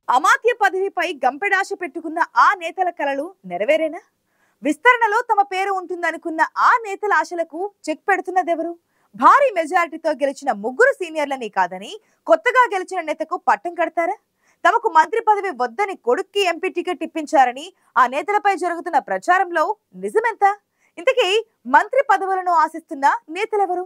అమాత్య పదవిపై గంపెడాశ పెట్టుకున్న ఆ నేతల కలలు నెరవేరేనా విస్తరణలో తమ పేరు ఉంటుందనుకున్న ఆ నేతల ఆశలకు చెక్ పెడుతున్నదెవరు భారీ మెజారిటీతో గెలిచిన ముగ్గురు సీనియర్లని కాదని కొత్తగా గెలిచిన నేతకు పట్టం కడతారా తమకు మంత్రి పదవి వద్దని కొడుక్కి ఎంపీ టికెట్ ఇప్పించారని ఆ నేతలపై జరుగుతున్న ప్రచారంలో నిజమెంత ఇంతకీ మంత్రి పదవులను ఆశిస్తున్న నేతలెవరు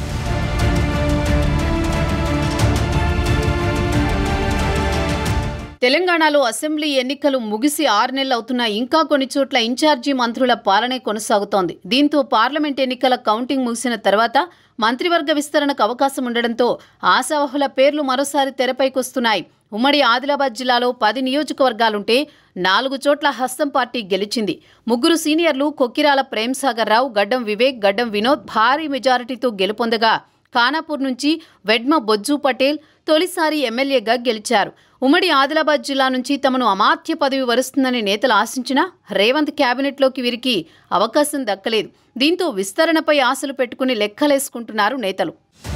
తెలంగాణలో అసెంబ్లీ ఎన్నికలు ముగిసి ఆరు నెలలు అవుతున్నా ఇంకా కొన్ని చోట్ల ఇన్ఛార్జి మంత్రుల పాలనే కొనసాగుతోంది దీంతో పార్లమెంట్ ఎన్నికల కౌంటింగ్ ముగిసిన తర్వాత మంత్రివర్గ విస్తరణకు అవకాశం ఉండడంతో ఆశావహుల పేర్లు మరోసారి తెరపైకొస్తున్నాయి ఉమ్మడి ఆదిలాబాద్ జిల్లాలో పది నియోజకవర్గాలుంటే నాలుగు చోట్ల హస్తం పార్టీ గెలిచింది ముగ్గురు సీనియర్లు కొక్కిరాల ప్రేమ్సాగర్ రావు గడ్డం వివేక్ గడ్డం వినోద్ భారీ మెజారిటీతో గెలుపొందగా ఖానాపూర్ నుంచి వెడ్మ బొజ్జు పటేల్ తొలిసారి ఎమ్మెల్యేగా గెలిచారు ఉమ్మడి ఆదిలాబాద్ జిల్లా నుంచి తమను అమాత్య పదవి వరుస్తుందని నేతలు ఆశించినా రేవంత్ కేబినెట్లోకి వీరికి అవకాశం దక్కలేదు దీంతో విస్తరణపై ఆశలు పెట్టుకుని లెక్కలేసుకుంటున్నారు నేతలు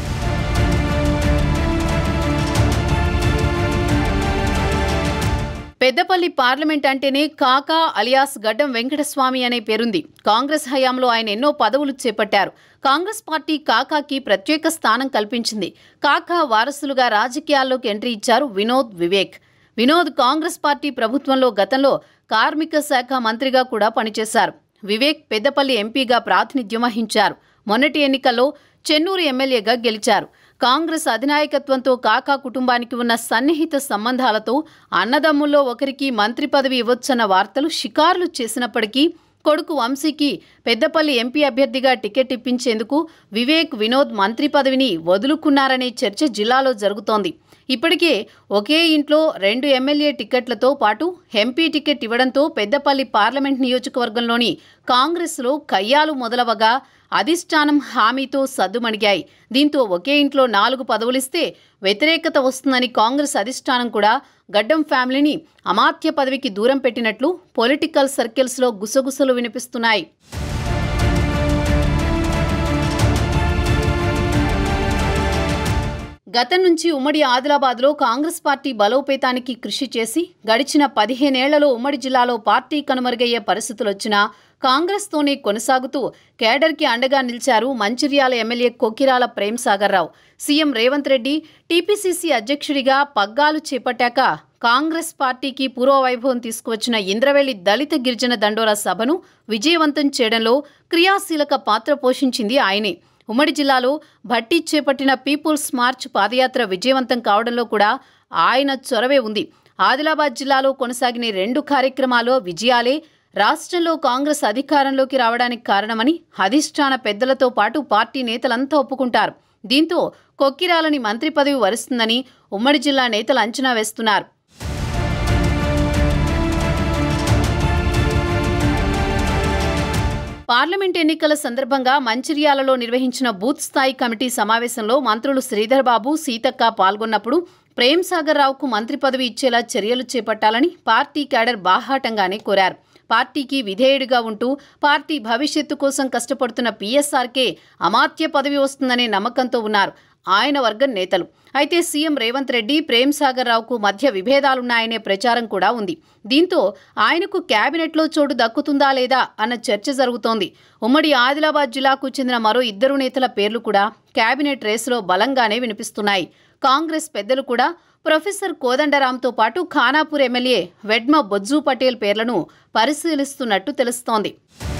పెద్దపల్లి పార్లమెంట్ అంటేనే కాకా అలియాస్ గడ్డం వెంకటస్వామి అనే పేరుంది కాంగ్రెస్ హయాంలో ఆయన ఎన్నో పదవులు చేపట్టారు కాంగ్రెస్ పార్టీ కాకాకి ప్రత్యేక స్థానం కల్పించింది కాకా వారసులుగా రాజకీయాల్లోకి ఎంట్రీ ఇచ్చారు వినోద్ వివేక్ వినోద్ కాంగ్రెస్ పార్టీ ప్రభుత్వంలో గతంలో కార్మిక శాఖ మంత్రిగా కూడా పనిచేశారు వివేక్ పెద్దపల్లి ఎంపీగా ప్రాతినిధ్యం వహించారు మొన్నటి ఎన్నికల్లో చెన్నూరు ఎమ్మెల్యేగా గెలిచారు కాంగ్రెస్ అధినాయకత్వంతో కాకా కుటుంబానికి ఉన్న సన్నిహిత సంబంధాలతో అన్నదమ్ముల్లో ఒకరికి మంత్రి పదవి ఇవ్వొచ్చన్న వార్తలు షికారులు చేసినప్పటికీ కొడుకు వంశీకి పెద్దపల్లి ఎంపీ అభ్యర్థిగా టికెట్ ఇప్పించేందుకు వివేక్ వినోద్ మంత్రి పదవిని వదులుకున్నారనే చర్చ జిల్లాలో జరుగుతోంది ఇప్పటికే ఒకే ఇంట్లో రెండు ఎమ్మెల్యే టికెట్లతో పాటు ఎంపీ టికెట్ ఇవ్వడంతో పెద్దపల్లి పార్లమెంట్ నియోజకవర్గంలోని కాంగ్రెస్లో కయ్యాలు మొదలవగా అధిష్టానం హామీతో సద్దుమణిగాయి దీంతో ఒకే ఇంట్లో నాలుగు పదవులిస్తే వ్యతిరేకత వస్తుందని కాంగ్రెస్ అధిష్టానం కూడా గడ్డం ఫ్యామిలీని అమాత్య పదవికి దూరం పెట్టినట్లు పొలిటికల్ సర్కిల్స్లో గుసగుసలు వినిపిస్తున్నాయి గతం నుంచి ఉమ్మడి ఆదిలాబాద్లో కాంగ్రెస్ పార్టీ బలోపేతానికి కృషి చేసి గడిచిన పదిహేనేళ్లలో ఉమ్మడి జిల్లాలో పార్టీ కనుమరుగయ్యే పరిస్థితులొచ్చినా కాంగ్రెస్తోనే కొనసాగుతూ కేడర్కి అండగా నిలిచారు Mancherial MLA Kokirala Premsagar Rao CM Revanth Reddy TPCC అధ్యక్షుడిగా పగ్గాలు చేపట్టాక కాంగ్రెస్ పార్టీకి పూర్వవైభవం తీసుకువచ్చిన ఇంద్రవెల్లి దళిత గిరిజన దండోరా సభను విజయవంతం చేయడంలో క్రియాశీలక పాత్ర పోషించింది ఆయనే ఉమ్మడి జిల్లాలో భట్టి చేపట్టిన పీపుల్స్ మార్చ్ పాదయాత్ర విజయవంతం కావడంలో కూడా ఆయన చొరవే ఉంది ఆదిలాబాద్ జిల్లాలో కొనసాగిన ఈ రెండు కార్యక్రమాలు విజయాలే రాష్ట్రంలో కాంగ్రెస్ అధికారంలోకి రావడానికి కారణమని అధిష్టాన పెద్దలతో పాటు పార్టీ నేతలంతా ఒప్పుకుంటారు దీంతో కొక్కిరాలని మంత్రి పదవి వరుస్తుందని ఉమ్మడి జిల్లా నేతలు అంచనా వేస్తున్నారు పార్లమెంట్ ఎన్నికల సందర్భంగా మంచిర్యాలలో నిర్వహించిన బూత్ స్థాయి కమిటీ సమావేశంలో మంత్రులు శ్రీధర్ బాబు సీతక్క పాల్గొన్నప్పుడు ప్రేమ్ సాగర్ రావుకు మంత్రి పదవి ఇచ్చేలా చర్యలు చేపట్టాలని పార్టీ క్యాడర్ బాహాటంగానే కోరారు పార్టీకి విధేయుడిగా ఉంటూ పార్టీ భవిష్యత్తు కోసం కష్టపడుతున్న పీఎస్ఆర్కే అమాత్య పదవి వస్తుందనే నమ్మకంతో ఉన్నారు ఆయన వర్గం నేతలు అయితే సీఎం రేవంత్ రెడ్డి ప్రేమ్ సాగర్ రావుకు మధ్య విభేదాలున్నాయనే ప్రచారం కూడా ఉంది దీంతో ఆయనకు కేబినెట్లో చోటు దక్కుతుందా లేదా అన్న చర్చ జరుగుతోంది ఉమ్మడి ఆదిలాబాద్ జిల్లాకు చెందిన మరో ఇద్దరు నేతల పేర్లు కూడా కేబినెట్ రేసులో బలంగానే వినిపిస్తున్నాయి కాంగ్రెస్ పెద్దలు కూడా ప్రొఫెసర్ కోదండరాంతో పాటు ఖానాపూర్ ఎమ్మెల్యే వెడ్మ బొజ్జు పటేల్ పేర్లను పరిశీలిస్తున్నట్టు తెలుస్తోంది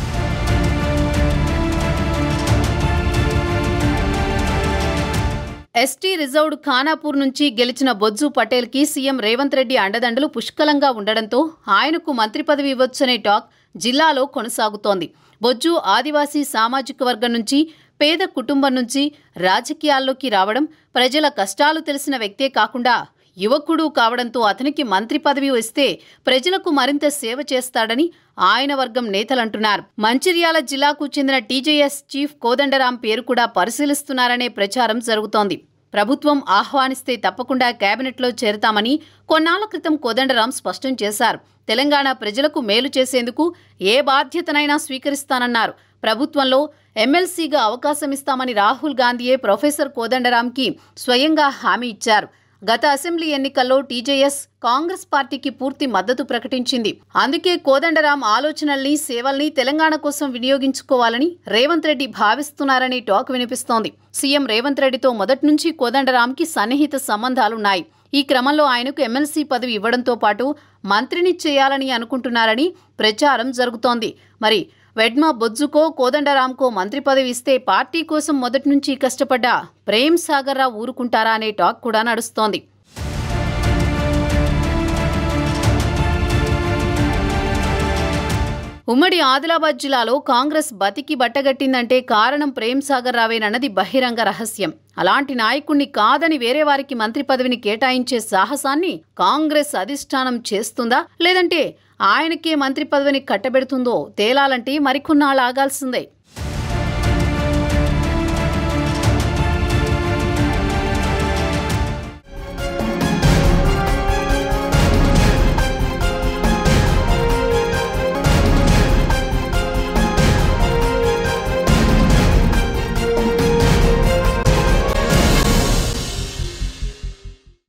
ఎస్టీ రిజర్వ్డ్ ఖానాపూర్ నుంచి గెలిచిన బొజ్జు పటేల్కి సీఎం రేవంత్ రెడ్డి అండదండలు పుష్కలంగా ఉండడంతో ఆయనకు మంత్రి పదవి ఇవ్వొచ్చనే టాక్ జిల్లాలో కొనసాగుతోంది బొజ్జు ఆదివాసీ సామాజిక వర్గం నుంచి పేద కుటుంబం నుంచి రాజకీయాల్లోకి రావడం ప్రజల కష్టాలు తెలిసిన వ్యక్తే కాకుండా యువకుడు కావడంతో అతనికి మంత్రి పదవి వస్తే ప్రజలకు మరింత సేవ చేస్తాడని ఆయన వర్గం నేతలంటున్నారు మంచిర్యాల జిల్లాకు చెందిన టీజేఎస్ చీఫ్ కోదండరాం పేరు కూడా పరిశీలిస్తున్నారనే ప్రచారం జరుగుతోంది ప్రభుత్వం ఆహ్వానిస్తే తప్పకుండా కేబినెట్లో చేరతామని కొన్నాళ్ల క్రితం కోదండరాం స్పష్టం చేశారు తెలంగాణ ప్రజలకు మేలు చేసేందుకు ఏ బాధ్యతనైనా స్వీకరిస్తానన్నారు ప్రభుత్వంలో ఎమ్మెల్సీగా అవకాశం ఇస్తామని రాహుల్ గాంధీయే ప్రొఫెసర్ కోదండరాంకి స్వయంగా హామీ ఇచ్చారు గత అసెంబ్లీ ఎన్నికల్లో టీజేఎస్ కాంగ్రెస్ పార్టీకి పూర్తి మద్దతు ప్రకటించింది అందుకే కోదండరాం ఆలోచనల్ని సేవల్ని తెలంగాణ కోసం వినియోగించుకోవాలని రేవంత్ రెడ్డి భావిస్తున్నారని టాక్ వినిపిస్తోంది సీఎం రేవంత్ రెడ్డితో మొదటి నుంచి కోదండరాంకి సన్నిహిత సంబంధాలున్నాయి ఈ క్రమంలో ఆయనకు ఎమ్మెల్సీ పదవి ఇవ్వడంతో పాటు మంత్రిని చేయాలని అనుకుంటున్నారని ప్రచారం జరుగుతోంది మరి వెడ్మా బొజ్జుకో కోదండరాంకో మంత్రి పదవి ఇస్తే పార్టీ కోసం మొదటి నుంచి కష్టపడ్డ ప్రేమ్ సాగర్ రావు ఊరుకుంటారా అనే టాక్ కూడా నడుస్తోంది ఉమ్మడి ఆదిలాబాద్ జిల్లాలో కాంగ్రెస్ బతికి బట్టగట్టిందంటే కారణం ప్రేమ్ సాగర్ రావేనన్నది బహిరంగ రహస్యం అలాంటి నాయకుణ్ణి కాదని వేరే వారికి మంత్రి పదవిని కేటాయించే సాహసాన్ని కాంగ్రెస్ అధిష్టానం చేస్తుందా లేదంటే ఆయనకే మంత్రి పదవిని కట్టబెడుతుందో తేలాలంటే మరికొన్నాళ్ళు ఆగాల్సిందే